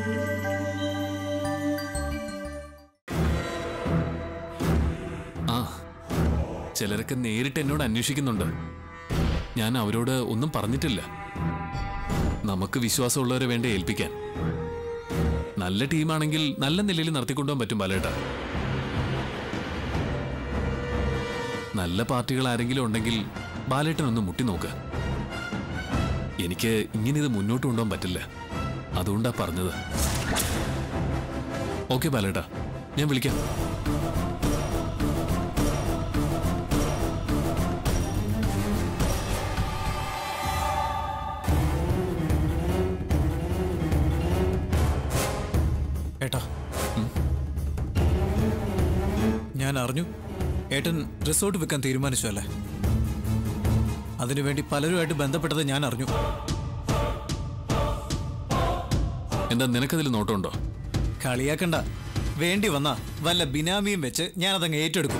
ആ ചിലരൊക്കെ നേരിട്ട് എന്നോട് അന്വേഷിക്കുന്നുണ്ട് ഞാൻ അവരോട് ഒന്നും പറഞ്ഞിട്ടില്ല നമുക്ക് വിശ്വാസമുള്ളവരെ വേണ്ട ഏൽപ്പിക്കാൻ നല്ല ടീമാണെങ്കിൽ നല്ല നിലയിൽ നടത്തിക്കൊണ്ടുപോകാൻ പറ്റും ബാലേട്ട നല്ല പാർട്ടികൾ ആരെങ്കിലും ഉണ്ടെങ്കിൽ ബാലേട്ടൻ ഒന്ന് മുട്ടി നോക്ക് എനിക്ക് ഇങ്ങനെ ഇത് മുന്നോട്ട് കൊണ്ടുപോകാൻ പറ്റില്ല അതുകൊണ്ടാ പറഞ്ഞത് ഓക്കെ ബാലേട്ട ഞാൻ വിളിക്കാം ഏട്ടാ ഞാൻ അറിഞ്ഞു ഏട്ടൻ റിസോർട്ട് വെക്കാൻ തീരുമാനിച്ചു അല്ലേ അതിനുവേണ്ടി പലരുമായിട്ട് ബന്ധപ്പെട്ടത് ഞാൻ അറിഞ്ഞു എന്താ നിനക്കതിൽ നോട്ടമുണ്ടോ കളിയാക്കണ്ട വേണ്ടി വന്ന വല്ല ബിനാമിയും വെച്ച് ഞാനതങ്ങ് ഏറ്റെടുക്കും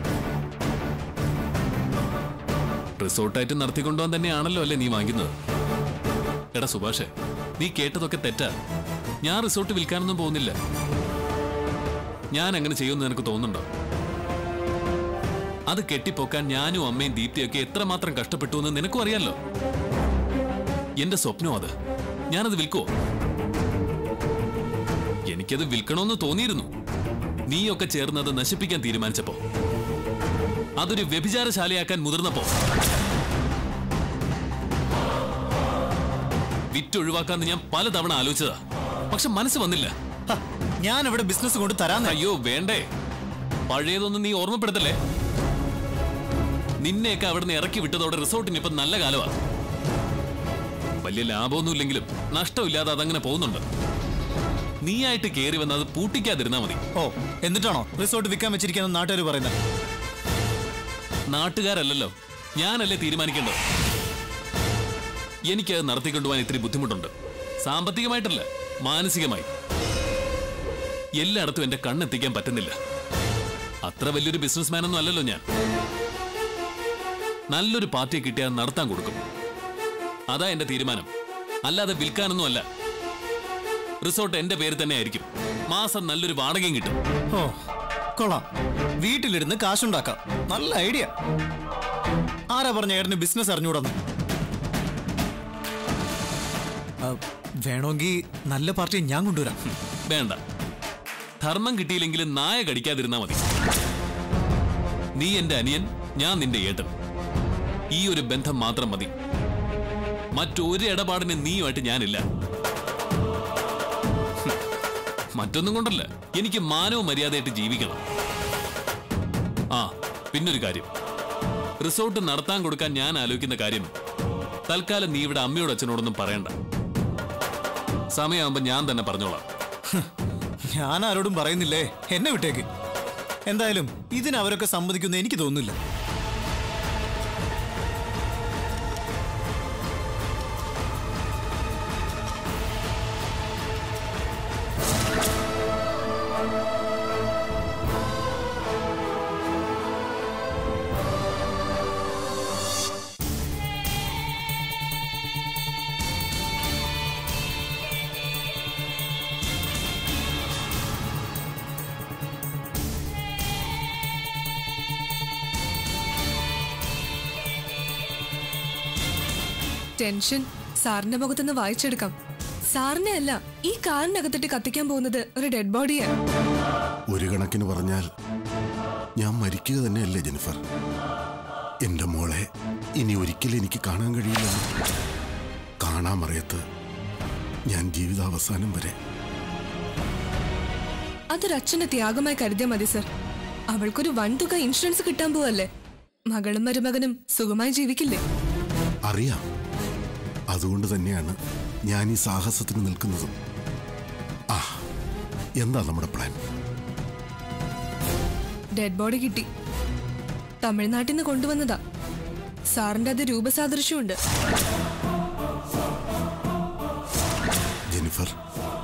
റിസോർട്ടായിട്ട് നടത്തിക്കൊണ്ടുപോകാൻ തന്നെയാണല്ലോ അല്ലേ നീ വാങ്ങിക്കുന്നത് എടാ സുഭാഷേ നീ കേട്ടതൊക്കെ തെറ്റാ ഞാൻ റിസോർട്ട് വിൽക്കാനൊന്നും പോകുന്നില്ല ഞാൻ അങ്ങനെ ചെയ്യുമെന്ന് നിനക്ക് തോന്നുന്നുണ്ടോ അത് കെട്ടിപ്പൊക്കാൻ ഞാനും അമ്മയും ദീപ്തിയൊക്കെ എത്രമാത്രം കഷ്ടപ്പെട്ടു എന്ന് നിനക്കും അറിയാലോ എന്റെ സ്വപ്നം അത് ഞാനത് വിൽക്കുവോ എനിക്കത് വിൽക്കണമെന്ന് തോന്നിയിരുന്നു നീയൊക്കെ ചേർന്ന് അത് നശിപ്പിക്കാൻ തീരുമാനിച്ചപ്പോ അതൊരു വ്യഭിചാരശാലയാക്കാൻ മുതിർന്നപ്പോ വിറ്റൊഴിവാക്കാന്ന് ഞാൻ പലതവണ ആലോചിച്ചതാ പക്ഷെ മനസ്സ് വന്നില്ല ഹ, ഞാൻ അവിടെ ബിസിനസ് കൊണ്ട് തരാൻ അയ്യോ വേണ്ടേ പഴയതൊന്നും നീ ഓർമ്മപ്പെടുത്തല്ലേ നിന്നെയൊക്കെ അവിടുന്ന് ഇറക്കി വിട്ടതോടെ റിസോർട്ടിന് ഇപ്പൊ നല്ല കാലമാ വലിയ ലാഭമൊന്നുമില്ലെങ്കിലും നഷ്ടമില്ലാതെ അതങ്ങനെ പോകുന്നുണ്ട് നീയായിട്ട് കേറി വന്ന് അത് പൂട്ടിക്കാതിരുന്നാ മതി ഓ എന്നിട്ടാണോ റിസോർട്ട് വിൽക്കാൻ വെച്ചിരിക്കുന്ന നാട്ടുകാർ പറയുന്നത് നാട്ടുകാരല്ലല്ലോ ഞാനല്ലേ തീരുമാനിക്കേണ്ടത് എനിക്ക് അത് നടത്തിക്കൊണ്ടുപോകാൻ ഇത്തിരി ബുദ്ധിമുട്ടുണ്ട് സാമ്പത്തികമായിട്ടല്ല മാനസികമായി എല്ലായിടത്തും എന്റെ കണ്ണെത്തിക്കാൻ പറ്റുന്നില്ല അത്ര വലിയൊരു ബിസിനസ്മാൻ ഒന്നും അല്ലല്ലോ ഞാൻ നല്ലൊരു പാർട്ടിയെ കിട്ടിയാൽ നടത്താൻ കൊടുക്കും അതാ എന്റെ തീരുമാനം അല്ലാതെ വിൽക്കാനൊന്നും അല്ല റിസോർട്ട് എന്റെ പേര് തന്നെ ആയിരിക്കും മാസം നല്ലൊരു വാടകയും കിട്ടും ഓ കൊള്ളാം വീട്ടിലിരുന്ന് കാശുണ്ടാക്കാം നല്ല ഐഡിയ ആരാ പറഞ്ഞ ഏട്ടന് ബിസിനസ് അറിഞ്ഞൂടെന്ന് ആ, വേണമെങ്കിൽ നല്ല പാർട്ടി ഞാൻ കൊണ്ടുവരാം വേണ്ട ധർമ്മം കിട്ടിയില്ലെങ്കിലും നായ കടിക്കാതിരുന്നാ മതി നീ എന്റെ അനിയൻ ഞാൻ നിന്റെ ഏട്ടൻ ഈ ഒരു ബന്ധം മാത്രം മതി മറ്റൊരു ഇടപാടിന് നീയുമായിട്ട് ഞാനില്ല ഹും. മറ്റൊന്നും കൊണ്ടല്ല എനിക്ക് മാനവും മര്യാദയായിട്ട് ജീവിക്കണം ആ പിന്നൊരു കാര്യം റിസോർട്ട് നടത്താൻ കൊടുക്കാൻ ഞാൻ ആലോചിക്കുന്ന കാര്യം തൽക്കാലം നീ ഇവിടെ അമ്മയോട് അച്ഛനോടൊന്നും പറയണ്ട സമയമാകുമ്പോ ഞാൻ തന്നെ പറഞ്ഞോളാം ഞാൻ ആരോടും പറയുന്നില്ലേ എന്നെ വിട്ടേക്ക് എന്തായാലും ഇതിന് അവരൊക്കെ സമ്മതിക്കുമെന്ന് എനിക്ക് തോന്നുന്നില്ല ടെൻഷൻ സാറിന്റെ മുഖത്തുനിന്ന് വായിച്ചെടുക്കാം സാറിനെ അല്ല ഈ കാറിനകത്തിട്ട് കത്തിക്കാൻ പോകുന്നത് ഒരു ഡെഡ് ബോഡിയാണ് ഒരു കണക്കിന് പറഞ്ഞാൽ ഞാൻ മരിക്കുക തന്നെയല്ലേ ജെനിഫർ എന്റെ മോളെ ഇനി ഒരിക്കലും എനിക്ക് കാണാൻ കഴിയില്ല കാണാമറിയത്ത് ഞാൻ ജീവിതാവസാനം വരെ അതൊരു അച്ഛന്റെ ത്യാഗമായി കരുതിയാൽ മതി സർ അവൾക്കൊരു വൻതുക ഇൻഷുറൻസ് കിട്ടാൻ പോവല്ലേ മകളും മരുമകനും സുഖമായി ജീവിക്കില്ലേ അറിയാം അതുകൊണ്ട് തന്നെയാണ് ഞാൻ ഈ സാഹസത്തിന് നിൽക്കുന്നതും ആ എന്താ നമ്മുടെ പ്ലാൻ ഡെഡ് ബോഡി കിട്ടി തമിഴ്നാട്ടിൽ നിന്ന് കൊണ്ടുവന്നതാ സാറിന്റെ അത് രൂപസാദൃശ്യമുണ്ട് ജെനിഫർ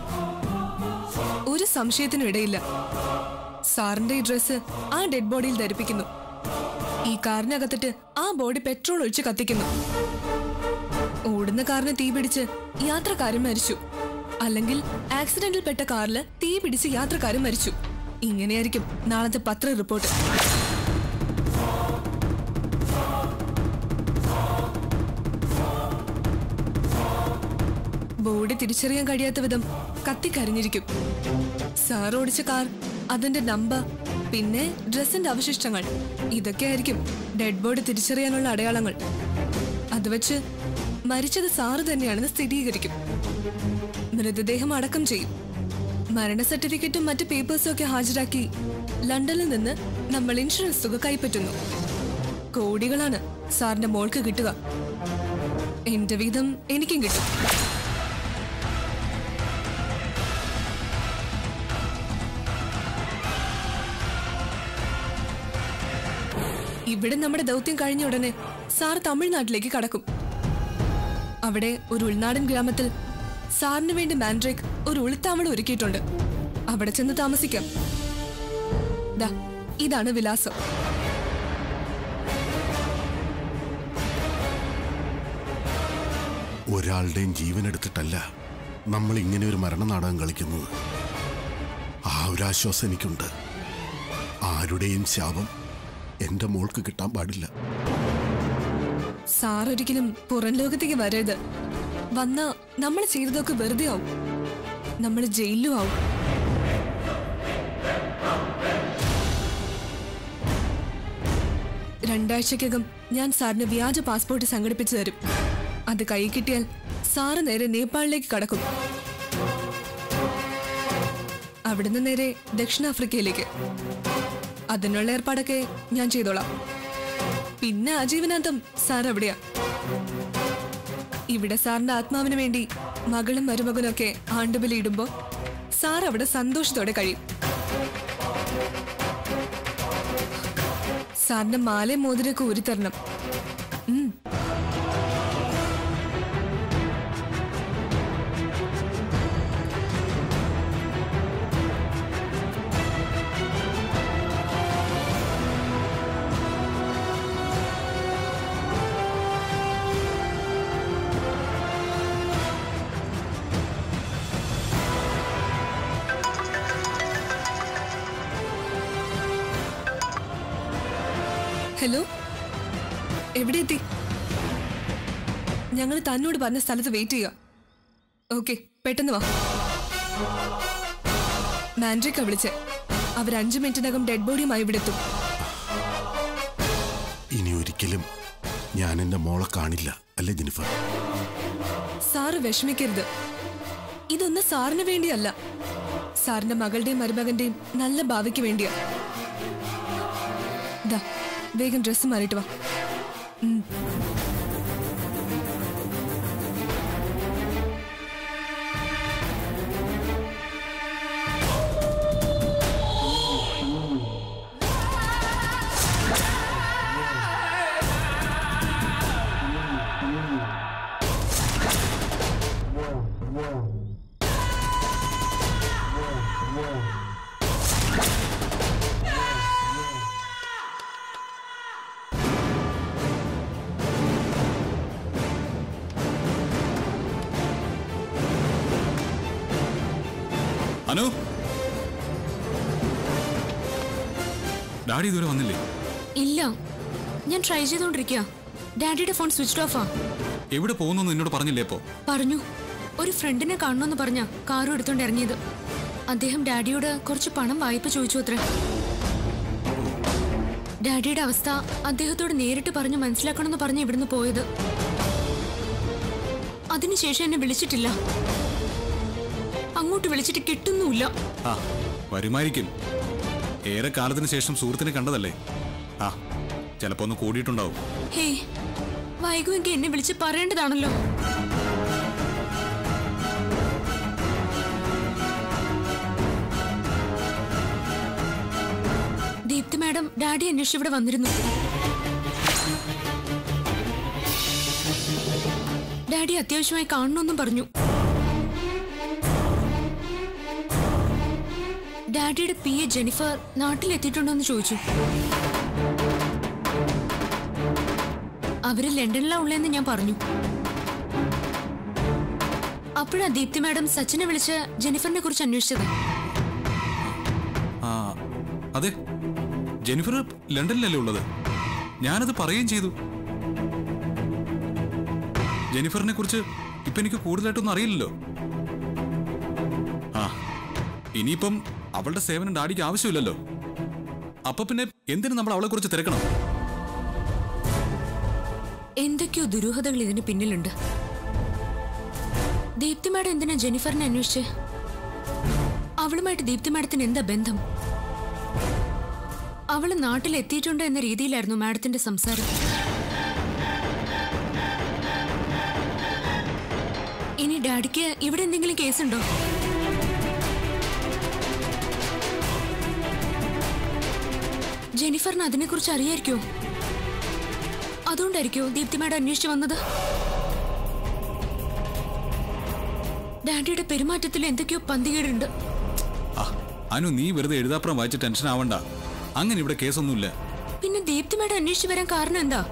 ഒരു സംശയത്തിനും ഇടയില്ല സാറിന്റെ ഈ ഡ്രസ്സ് ആ ഡെഡ് ബോഡിയിൽ ധരിപ്പിക്കുന്നു ഈ കാറിനകത്തിട്ട് ആ ബോഡി പെട്രോൾ ഒഴിച്ച് കത്തിക്കുന്നു ഓടുന്ന കാറിന് തീപിടിച്ച് യാത്രക്കാരൻ മരിച്ചു അല്ലെങ്കിൽ ആക്സിഡന്റിൽ പെട്ട കാറില് തീ പിടിച്ച് യാത്രക്കാരൻ മരിച്ചു ഇങ്ങനെയായിരിക്കും നാളത്തെ പത്ര റിപ്പോർട്ട് ബോഡി തിരിച്ചറിയാൻ കഴിയാത്ത വിധം കത്തിക്കരിഞ്ഞിരിക്കും സാർ ഓടിച്ച കാർ അതിന്റെ നമ്പർ പിന്നെ ഡ്രസ്സിന്റെ അവശിഷ്ടങ്ങൾ ഇതൊക്കെയായിരിക്കും ഡെഡ് ബോഡി തിരിച്ചറിയാനുള്ള അടയാളങ്ങൾ അത് വെച്ച് മരിച്ചത് സാറ് തന്നെയാണെന്ന് സ്ഥിരീകരിക്കും മൃതദേഹം അടക്കം ചെയ്യും മരണ സർട്ടിഫിക്കറ്റും മറ്റ് പേപ്പേഴ്സും ഒക്കെ ഹാജരാക്കി ലണ്ടനിൽ നിന്ന് നമ്മൾ ഇൻഷുറൻസ് തുക കൈപ്പറ്റുന്നു കോടികളാണ് സാറിന്റെ മോൾക്ക് കിട്ടുക എന്റെ വീതം എനിക്കും കിട്ടും ഇവിടെ നമ്മുടെ ദൗത്യം കഴിഞ്ഞ ഉടനെ സാർ തമിഴ്നാട്ടിലേക്ക് കടക്കും അവിടെ ഒരു ഉൾനാടൻ ഗ്രാമത്തിൽ സാറിന് വേണ്ടി മാൻഡ്രേക്ക് ഒരു ഒളിത്താവളം ഒരുക്കിയിട്ടുണ്ട് അവിടെ ചെന്ന് താമസിക്കാം ദാ ഇതാണ് വിലാസം ഒരാളുടെയും ജീവൻ എടുത്തിട്ടല്ല നമ്മൾ ഇങ്ങനെ ഒരു മരണനാടകം കളിക്കുന്നത് ആ ഒരു ആശ്വാസം എനിക്കുണ്ട് ആരുടെയും ശാപം എന്റെ മോൾക്ക് കിട്ടാൻ പാടില്ല സാർ ഒരിക്കലും പുറം ലോകത്തേക്ക് വരരുത് വന്ന നമ്മൾ ചെയ്തതൊക്കെ വെറുതെ ആവും നമ്മൾ ജയിലിലും ആവും രണ്ടാഴ്ചക്കകം ഞാൻ സാറിന് വ്യാജ പാസ്പോർട്ട് സംഘടിപ്പിച്ചു തരും അത് കൈ കിട്ടിയാൽ സാറ് നേരെ നേപ്പാളിലേക്ക് കടക്കും അവിടുന്ന് നേരെ ദക്ഷിണാഫ്രിക്കയിലേക്ക് അതിനുള്ള ഏർപ്പാടൊക്കെ ഞാൻ ചെയ്തോളാം പിന്നെ ആജീവനാന്തം സാർ എവിടെയാ ഇവിടെ സാറിന്റെ ആത്മാവിന് വേണ്ടി മകളും മരുമകനും ഒക്കെ ആണ്ടുബലി ഇടുമ്പോ സാർ അവിടെ സന്തോഷത്തോടെ കഴിയും സാറിന്റെ മാലയും മോതിരൊക്കെ ഊരിത്തരണം ഉം. ഹലോ എവിടെ എത്തി ഞങ്ങൾ തന്നോട് പറഞ്ഞ സ്ഥലത്ത് വെയിറ്റ് ചെയ്യുക ഓക്കെ പെട്ടെന്ന് വാ മാൻഡ്രിക്ക വിളിച്ച് അവർ അഞ്ചു മിനിറ്റിനകം ഡെഡ് ബോഡിയുമായി ഇവിടെ എത്തും ഇനി ഒരിക്കലും ഞാൻ എന്റെ മോളെ കാണില്ല അല്ലേ ജെനിഫർ സാറ് വിഷമിക്കരുത് ഇതൊന്നും സാറിന് വേണ്ടിയല്ല സാറിന്റെ മകളുടെയും മരുമകന്റെയും നല്ല ഭാവിക്ക് വേണ്ടിയാ ദാ വേഗം ഡ്രസ്സ് മാറിയിട്ട് വാ ഉം. അനു ഡാഡി ഇതുവരെ വന്നില്ലേ ഇല്ല ഞാൻ ട്രൈ ചെയ്തോണ്ടിരിക്കുക ഡാഡിയുടെ ഫോൺ സ്വിച്ച് ഓഫാ എവിടെ പോകുന്നു എന്നോട് പറഞ്ഞില്ലേ ഇപ്പോ പറഞ്ഞു ഒരു ഫ്രണ്ടിനെ കാണണമെന്ന് പറഞ്ഞ കാറും എടുത്തോണ്ട് ഇറങ്ങിയത് അദ്ദേഹം ഡാഡിയോട് കുറച്ച് പണം വായ്പ ചോദിച്ചു അത്രേ ഡാഡിയുടെ അവസ്ഥ അദ്ദേഹത്തോട് നേരിട്ട് പറഞ്ഞ് മനസ്സിലാക്കണമെന്ന് പറഞ്ഞ് ഇവിടുന്ന് പോയത് അതിനുശേഷം എന്നെ വിളിച്ചിട്ടില്ല അങ്ങോട്ട് വിളിച്ചിട്ട് കിട്ടുന്നുമില്ല ആ വരുമായിരിക്കും ഏറെ കാലത്തിന് ശേഷം സുഹൃത്തിനെ കണ്ടതല്ലേ ആ ചിലപ്പോ ഒന്ന് കൂടിയിട്ടുണ്ടാവും ഹേ വൈകുമെങ്കിൽ എന്നെ വിളിച്ച് പറയേണ്ടതാണല്ലോ ദീപ്തി മാഡം ഡാഡി അന്വേഷിച്ച് ഇവിടെ വന്നിരുന്നു ഡാഡി അത്യാവശ്യമായി കാണണമെന്നും പറഞ്ഞു ഡാഡിയുടെ പി എ ജെനിഫർ നാട്ടിലെത്തിയിട്ടുണ്ടോ എന്ന് ചോദിച്ചു അവര് ലണ്ടനിലാ ഉള്ളതെന്ന് ഞാൻ പറഞ്ഞു അപ്പോഴാ ദീപ്തി മാഡം സച്ചിനെ വിളിച്ച് ജെനിഫറിനെ കുറിച്ച് അന്വേഷിച്ചത് ആ അതെ ജെനിഫർ ലണ്ടനിലല്ലേ ഉള്ളത് ഞാനത് പറയുകയും ചെയ്തു ജെനിഫറിനെ കുറിച്ച് ഇപ്പൊ എനിക്ക് കൂടുതലായിട്ടൊന്നും അറിയില്ലല്ലോ ആ ഇനിയിപ്പം അവളുടെ സേവനം ഡാഡിക്ക് ആവശ്യമില്ലല്ലോ അപ്പൊ പിന്നെ എന്തിനു നമ്മൾ അവളെ കുറിച്ച് തിരക്കണം എന്തൊക്കെയോ ദുരൂഹതകൾ ഇതിന് പിന്നിലുണ്ട് ദീപ്തി മാഡം എന്തിനാ ജെനിഫറിനെ അന്വേഷിച്ച് അവളുമായിട്ട് ദീപ്തി മാഡത്തിന് എന്താ ബന്ധം അവള് നാട്ടിൽ എത്തിയിട്ടുണ്ട് എന്ന രീതിയിലായിരുന്നു മാഡത്തിന്റെ സംസാരം ഇനി ഡാഡിക്ക് ഇവിടെ എന്തെങ്കിലും കേസുണ്ടോ ജെനിഫറിന് അതിനെക്കുറിച്ച് അറിയായിരിക്കോ അതുകൊണ്ടായിരിക്കോ ദീപ്തി മാഡം അന്വേഷിച്ചു വന്നത് ഡാഡിയുടെ പെരുമാറ്റത്തിൽ എന്തൊക്കെയോ പന്തികേടുണ്ട് ആ അനു നീ വെറുതെ എഴുതാപ്പുറം വായിച്ച് ടെൻഷൻ ആവണ്ട അങ്ങനെ ഇവിടെ കേസൊന്നുമില്ല പിന്നെ ദീപ്തി മാഡം അന്വേഷിച്ചു വരാൻ കാരണം എന്താ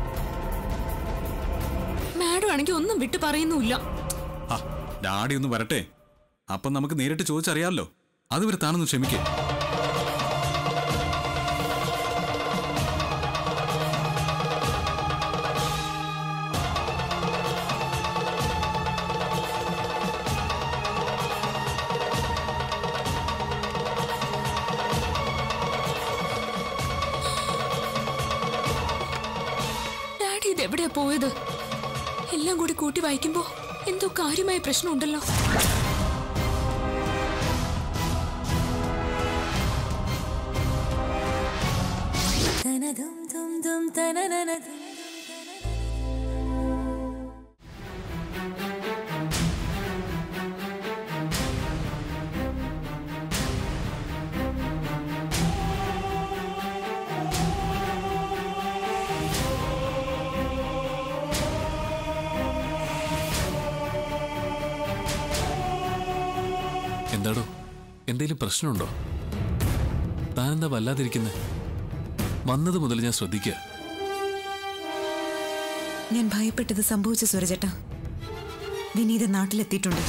മാഡം ആണെങ്കിൽ ഒന്നും വിട്ടു പറയുന്നുമില്ല ആ ഡാഡി ഒന്ന് വരട്ടെ അപ്പം നമുക്ക് നേരിട്ട് ചോദിച്ചറിയാമല്ലോ അതുവരെ താനൊന്ന് ക്ഷമിക്കേ ഡാഡി ഇത് എവിടെയാ പോയത് എല്ലാം കൂടി കൂട്ടി വായിക്കുമ്പോ എന്തോ കാര്യമായ പ്രശ്നമുണ്ടല്ലോ എന്താടോ എന്തേലും പ്രശ്നമുണ്ടോ താനെന്താ വല്ലാതിരിക്കുന്നത് വന്നത് മുതൽ ഞാൻ ശ്രദ്ധിക്കുക ഞാൻ ഭയപ്പെട്ടത് സംഭവിച്ച സുരചേട്ട വിനീത നാട്ടിലെത്തിയിട്ടുണ്ട്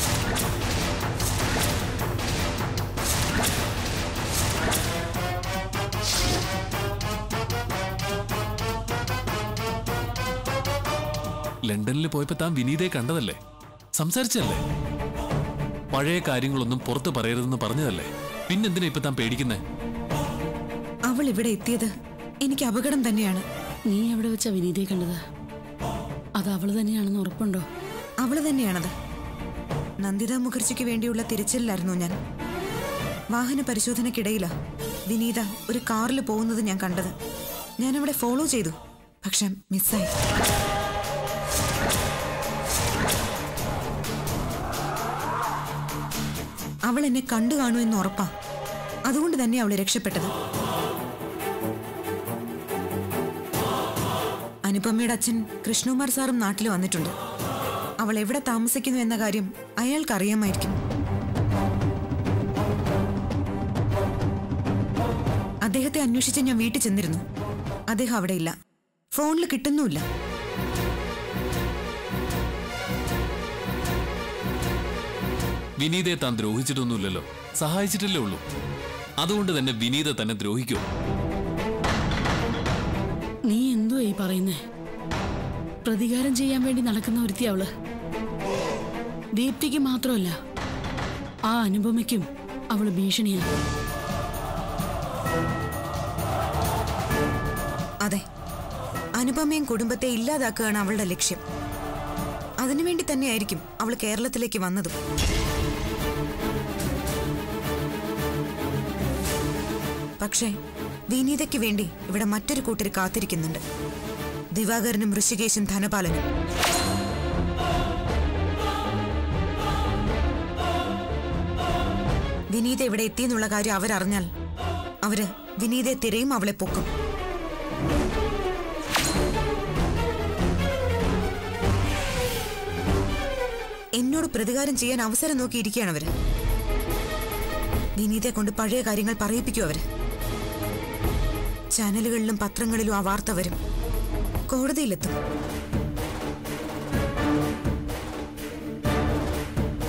ലണ്ടനിൽ പോയപ്പോ താൻ വിനീതയെ കണ്ടതല്ലേ സംസാരിച്ചല്ലേ പഴയ കാര്യങ്ങളൊന്നും പുറത്ത് പറയരുതെന്ന് പറഞ്ഞതല്ലേ പിന്നെന്തിനാ ഇപ്പൊ താൻ പേടിക്കുന്നേ അവൾ ഇവിടെ എത്തിയത് എനിക്ക് അപകടം തന്നെയാണ് നീ എവിടെ വെച്ചാ വിനീതയെ കണ്ടത് അത് അവള് തന്നെയാണെന്ന് ഉറപ്പുണ്ടോ അവള് തന്നെയാണത് നന്ദിത മുഖർജിക്ക് വേണ്ടിയുള്ള തിരച്ചിലായിരുന്നു ഞാൻ വാഹന പരിശോധനയ്ക്കിടയിലാ വിനീത ഒരു കാറിൽ പോകുന്നത് ഞാൻ കണ്ടത് ഞാൻ അവിടെ ഫോളോ ചെയ്തു പക്ഷെ മിസ്സായി അവൾ എന്നെ കണ്ടു കാണുമെന്ന് ഉറപ്പാ അതുകൊണ്ട് തന്നെ അവൾ രക്ഷപ്പെട്ടത് അനുപമയുടെ അച്ഛൻ കൃഷ്ണകുമാർ സാറും നാട്ടിൽ വന്നിട്ടുണ്ട് അവൾ എവിടെ താമസിക്കുന്നു എന്ന കാര്യം അയാൾക്ക് അറിയാമായിരിക്കും അദ്ദേഹത്തെ അന്വേഷിച്ച് ഞാൻ വീട്ടിൽ ചെന്നിരുന്നു അദ്ദേഹം അവിടെ ഇല്ല ഫോണിൽ കിട്ടുന്നുമില്ല വിനീതയെ താൻ ദ്രോഹിച്ചിട്ടൊന്നുമില്ലല്ലോ സഹായിച്ചിട്ടല്ലേ ഉള്ളൂ അതുകൊണ്ട് തന്നെ വിനീത തന്നെ ദ്രോഹിക്കൂ നീ എന്തോ ഈ പറയുന്നേ പ്രതികാരം ചെയ്യാൻ വേണ്ടി നടക്കുന്ന ഒരുത്തി അവള് ദീപ്തിക്ക് മാത്രമല്ല ആ അനുപമയ്ക്കും അവള് ഭീഷണിയാണ് അതെ അനുപമയും കുടുംബത്തെ ഇല്ലാതാക്കുകയാണ് അവളുടെ ലക്ഷ്യം അതിനുവേണ്ടി തന്നെയായിരിക്കും അവൾ കേരളത്തിലേക്ക് വന്നതും പക്ഷേ വിനീതയ്ക്ക് വേണ്ടി ഇവിടെ മറ്റൊരു കൂട്ടർ കാത്തിരിക്കുന്നുണ്ട് ദിവാകരനും ഋഷികേശും ധനപാലനും വിനീത ഇവിടെ എത്തിയെന്നുള്ള കാര്യം അവരറിഞ്ഞാൽ അവര് വിനീതയെ തിരയും അവളെ പൊക്കും എന്നോട് പ്രതികാരം ചെയ്യാൻ അവസരം നോക്കിയിരിക്കുകയാണ് അവര് വിനീതയെ കൊണ്ട് പഴയ കാര്യങ്ങൾ പറയിപ്പിക്കും അവര് ചാനലുകളിലും പത്രങ്ങളിലും ആ വാർത്ത വരും കോടതിയിലെത്തും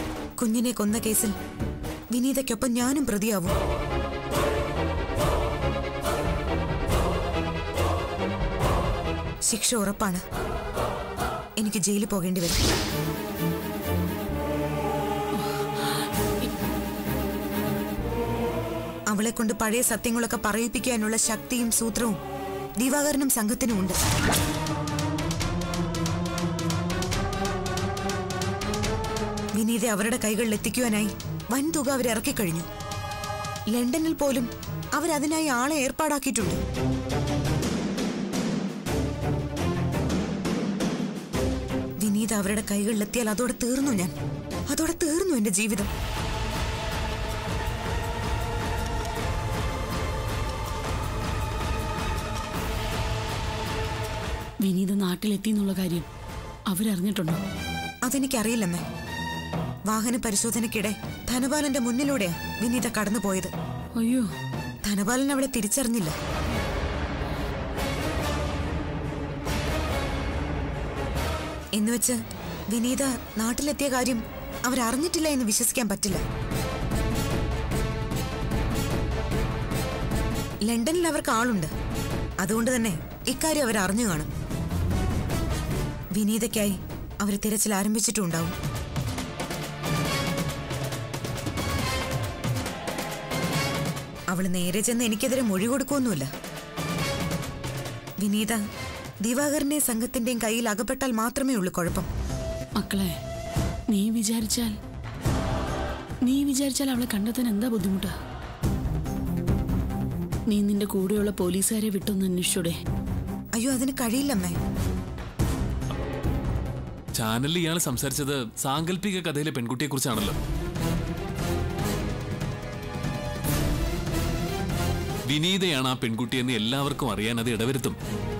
കുഞ്ഞിനെ കൊന്ന കേസിൽ വിനീതയ്ക്കൊപ്പം ഞാനും പ്രതിയാവും ശിക്ഷ ഉറപ്പാണ് എനിക്ക് ജയിലിൽ പോകേണ്ടി വരും അവളെ കൊണ്ട് പഴയ സത്യങ്ങളൊക്കെ പറയിപ്പിക്കാനുള്ള ശക്തിയും സൂത്രവും ദിവാകരനും സംഘത്തിനും ഉണ്ട് വിനീതെ അവരുടെ കൈകളിൽ എത്തിക്കുവാനായി വൻതുക അവർ ഇറക്കിക്കഴിഞ്ഞു ലണ്ടനിൽ പോലും അവരതിനായി ആളെ ഏർപ്പാടാക്കിയിട്ടുണ്ട് വിനീത അവരുടെ കൈകളിലെത്തിയാൽ അതോടെ തീർന്നു ഞാൻ അതോടെ തീർന്നു എന്റെ ജീവിതം വിനീത നാട്ടിലെത്തി എന്നുള്ള കാര്യം അവരറിഞ്ഞിട്ടുണ്ടോ അതെനിക്കറിയില്ലമ്മേ വാഹന പരിശോധനയ്ക്കിടെ ധനപാലന്റെ മുന്നിലൂടെയാ വിനീത കടന്നുപോയത് അയ്യോ ധനപാലൻ അവളെ തിരിച്ചറിഞ്ഞില്ല എന്നുവെച്ച് വിനീത നാട്ടിലെത്തിയ കാര്യം അവരറിഞ്ഞിട്ടില്ല എന്ന് വിശ്വസിക്കാൻ പറ്റില്ല ലണ്ടനിൽ അവർക്ക് ആളുണ്ട് അതുകൊണ്ട് തന്നെ ഇക്കാര്യം അവർ അറിഞ്ഞു കാണും വിനീതയ്ക്കായി അവർ തിരച്ചിൽ ആരംഭിച്ചിട്ടുണ്ടാവും അവള് നേരെ ചെന്ന് എനിക്കെതിരെ മൊഴി കൊടുക്കൊന്നുമില്ല വിനീത ദിവാകരന്റെ സംഘത്തിന്റെയും കയ്യിൽ അകപ്പെട്ടാൽ മാത്രമേ ഉള്ളൂ കുഴപ്പം മക്കളെ നീ വിചാരിച്ചാൽ നീ വിചാരിച്ചാൽ അവളെ കണ്ടെത്താൻ എന്താ ബുദ്ധിമുട്ടാ നീ നിന്റെ കൂടെയുള്ള പോലീസുകാരെ വിട്ടൊന്ന് അന്വേഷിച്ചൂടെ അയ്യോ അതിന് കഴിയില്ലമ്മേ ചാനലിൽ ഇയാൾ സംസാരിച്ചത് സാങ്കല്പിക കഥയിലെ പെൺകുട്ടിയെ കുറിച്ചാണല്ലോ വിനീതയാണ് ആ പെൺകുട്ടിയെന്ന് എല്ലാവർക്കും അറിയാൻ അത് ഇടവരുത്തും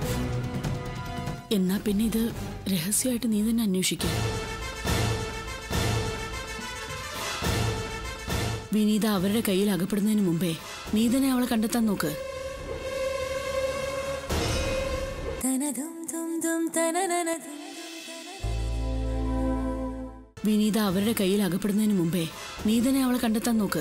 എന്നാ പിന്നെ ഇത് രഹസ്യമായിട്ട് നീ തന്നെ അന്വേഷിക്കുക വിനീത അവരുടെ കയ്യിൽ അകപ്പെടുന്നതിന് മുമ്പേ നീ തന്നെ അവളെ കണ്ടെത്താൻ നോക്ക് വിനീത അവരുടെ കയ്യിൽ അകപ്പെടുന്നതിന് മുമ്പേ നീ തന്നെ അവളെ കണ്ടെത്താൻ നോക്ക്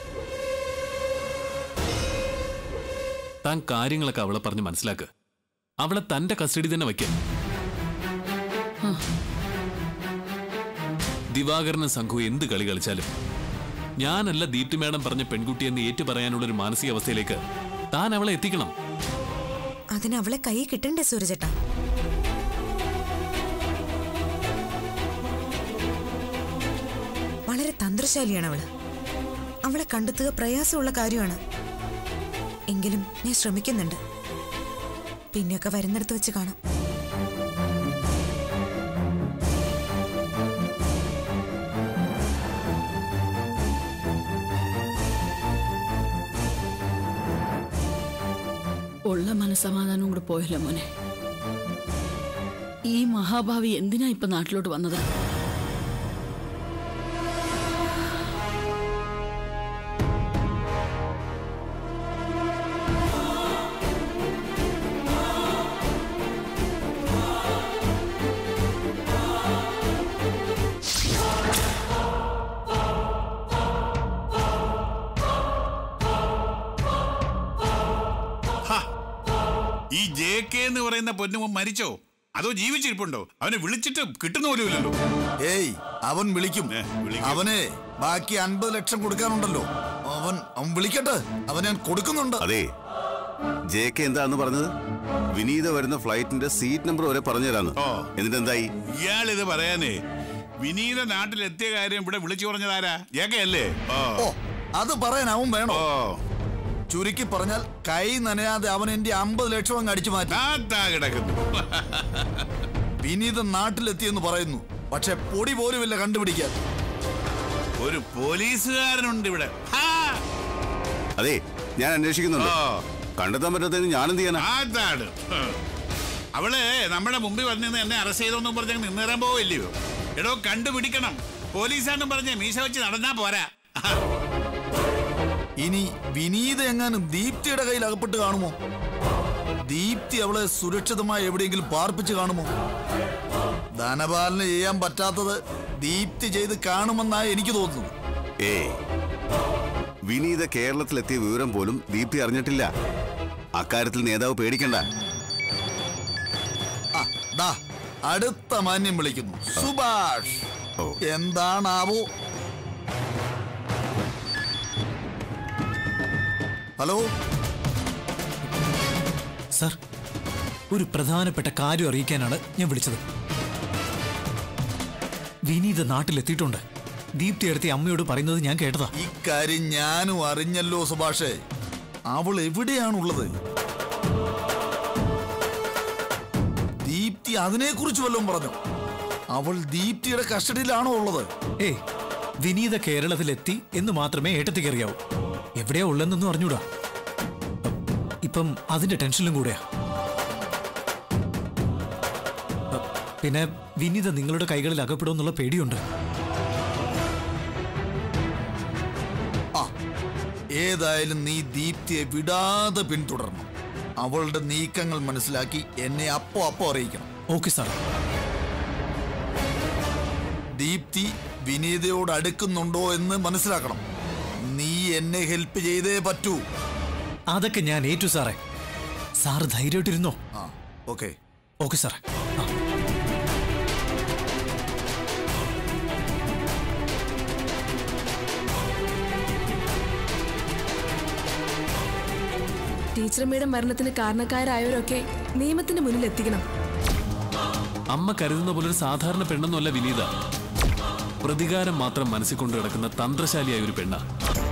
താൻ കാര്യങ്ങളൊക്കെ അവളെ പറഞ്ഞ് മനസ്സിലാക്ക് അവളെ തന്റെ കസ്റ്റഡി തന്നെ വയ്ക്കാം ദിവാകരനും സംഘവും എന്ത് കളി കളിച്ചാലും ഞാനല്ല ദീപ്തി മേഡം പറഞ്ഞ പെൺകുട്ടിയെന്ന് ഏറ്റു പറയാനുള്ള ഒരു മാനസികാവസ്ഥയിലേക്ക് താൻ അവളെ എത്തിക്കണം അതിന് അവളെ കൈ കിട്ടണ്ടേ സൂരജേട്ടാ വളരെ തന്ത്രശാലിയാണ് അവള് അവളെ കണ്ടെത്തുക പ്രയാസമുള്ള കാര്യമാണ് എങ്കിലും ഞാൻ ശ്രമിക്കുന്നുണ്ട് പിന്നെയൊക്കെ വരുന്നിടത്ത് വെച്ച് കാണാം ഉള്ള മനസമാധാനവും കൂടെ പോയല്ലോ മോനെ ഈ മഹാഭാവി എന്തിനാ ഇപ്പൊ നാട്ടിലോട്ട് വന്നത് ഈ ജെ കെ എന്ന് പറയുന്ന പൊന്നുമോൻ മരിച്ചോ അതോ ജീവിച്ചിരിപ്പുണ്ടോ അവനെ വിളിച്ചിട്ട് കിട്ടുന്ന പോലുമില്ലല്ലോ ഏയ് അവൻ വിളിക്കും ഏ, വിളിക്കും. അവനെ ബാക്കി അൻപത് ലക്ഷം കൊടുക്കാനുണ്ടല്ലോ അവൻ അവൻ വിളിക്കട്ടെ അവൻ ഞാൻ കൊടുക്കുന്നുണ്ട് അതെ ജെ കെ എന്താന്ന് പറഞ്ഞത് വിനീത വരുന്ന ഫ്ലൈറ്റിന്റെ സീറ്റ് നമ്പർ വരെ പറഞ്ഞുതരാന്ന് ഓ. എന്നിട്ട് എന്തായി ഇയാൾ ഇത് പറയാനേ വിനീത നാട്ടിലെത്തിയ കാര്യം ഇവിടെ വിളിച്ചു പറഞ്ഞതാരാ ജെ കെ അല്ലേ ഓ ഓ അത് പറയാൻ അവൻ വേണോ ഓ ചുരുക്കി പറഞ്ഞാൽ കൈ നനയാതെ അവൻ എന്റെ അമ്പത് ലക്ഷം അങ്ങ് അടിച്ചു മാറ്റി താത്താ കിടക്കുന്നു വിനീതൻ നാട്ടിലെത്തിയെന്ന് പറയുന്നു പക്ഷെ പൊടി പോലുമില്ല കണ്ടുപിടിക്കാൻ ഒരു പോലീസുകാരനുണ്ട് ഇവിടെ ഹാ! അതെ ഞാൻ അന്വേഷിക്കുന്നുണ്ട് ഓ കണ്ടെത്താൻ പറ്റാത്തതിന് ഞാൻ എന്ത് ചെയ്യാനാ അതാണ് അവള് നമ്മുടെ മുമ്പിൽ വന്നിന്ന് എന്നെ അറസ്റ്റ് ചെയ്തോന്നും പറഞ്ഞ് അങ്ങ് നിന്നേറാൻ പോവില്ലയോ എടോ കണ്ടുപിടിക്കണം പോലീസാണെന്നും പറഞ്ഞ് മീശ വെച്ച് നടന്നാ പോരാ ഇനി വിനീത എങ്ങാനും ദീപ്തിയുടെ കയ്യിൽ അകപ്പെട്ട് കാണുമോ ദീപ്തി അവളെ സുരക്ഷിതമായി എവിടെയെങ്കിലും പാർപ്പിച്ച് കാണുമോ ധനപാലനം ചെയ്യാൻ പറ്റാത്തത് ദീപ്തി ചെയ്ത് കാണുമെന്നാണ് എനിക്ക് തോന്നുന്നത് ഏ വിനീത കേരളത്തിലെത്തിയ വിവരം പോലും ദീപ്തി അറിഞ്ഞിട്ടില്ല അക്കാര്യത്തിൽ നേതാവ് പേടിക്കണ്ട ആ, ദാ, അടുത്ത മാന്യം വിളിക്കുന്നു സുഭാഷ് എന്താണാവോ ഹലോ സാർ ഒരു പ്രധാനപ്പെട്ട കാര്യം അറിയിക്കാനാണ് ഞാൻ വിളിച്ചത് വിനീത നാട്ടിലെത്തിയിട്ടുണ്ട് ദീപ്തി അടുത്തി അമ്മയോട് പറയുന്നത് ഞാൻ കേട്ടതാ ഇക്കാര്യം ഞാനും അറിഞ്ഞല്ലോ സുഭാഷേ അവൾ എവിടെയാണുള്ളത് ദീപ്തി അതിനെക്കുറിച്ച് വല്ലതും പറഞ്ഞു അവൾ ദീപ്തിയുടെ കസ്റ്റഡിയിലാണോ ഉള്ളത് ഏയ് വിനീത കേരളത്തിലെത്തി എന്ന് മാത്രമേ ഏട്ടത്തിക്ക് അറിയാവൂ എവിടെയാ ഉള്ളതെന്നൊന്നും അറിഞ്ഞൂടാ ഇപ്പം അതിന്റെ ടെൻഷനിലും കൂടെയാ അ, പിന്നെ വിനീത നിങ്ങളുടെ കൈകളിൽ അകപ്പെടുമെന്നുള്ള പേടിയുണ്ട് ആ ഏതായാലും നീ ദീപ്തിയെ വിടാതെ പിന്തുടരണം അവളുടെ നീക്കങ്ങൾ മനസ്സിലാക്കി എന്നെ അപ്പോ അപ്പോ അറിയിക്കണം ഓക്കെ സാർ ദീപ്തി വിനീതയോട് അടുക്കുന്നുണ്ടോ എന്ന് മനസ്സിലാക്കണം നീ എന്നെ ഹെൽപ്പ് ചെയ്തേ പറ്റൂ അതൊക്കെ ഞാൻ ഏറ്റു സാറേ സാറ് ധൈര്യമായിട്ടിരുന്നോ ആ ഓക്കെ ഓക്കെ സാറേ ആ. ടീച്ചറമ്മയുടെ മരണത്തിന് കാരണക്കാരായവരൊക്കെ നിയമത്തിന്റെ മുന്നിൽ എത്തിക്കണം അമ്മ കരുതുന്ന പോലെ ഒരു സാധാരണ പെണ്ണൊന്നുമല്ല വിനീത പ്രതികാരം മാത്രം മനസ്സിൽ കൊണ്ട് കിടക്കുന്ന തന്ത്രശാലിയായ ഒരു പെണ്ണ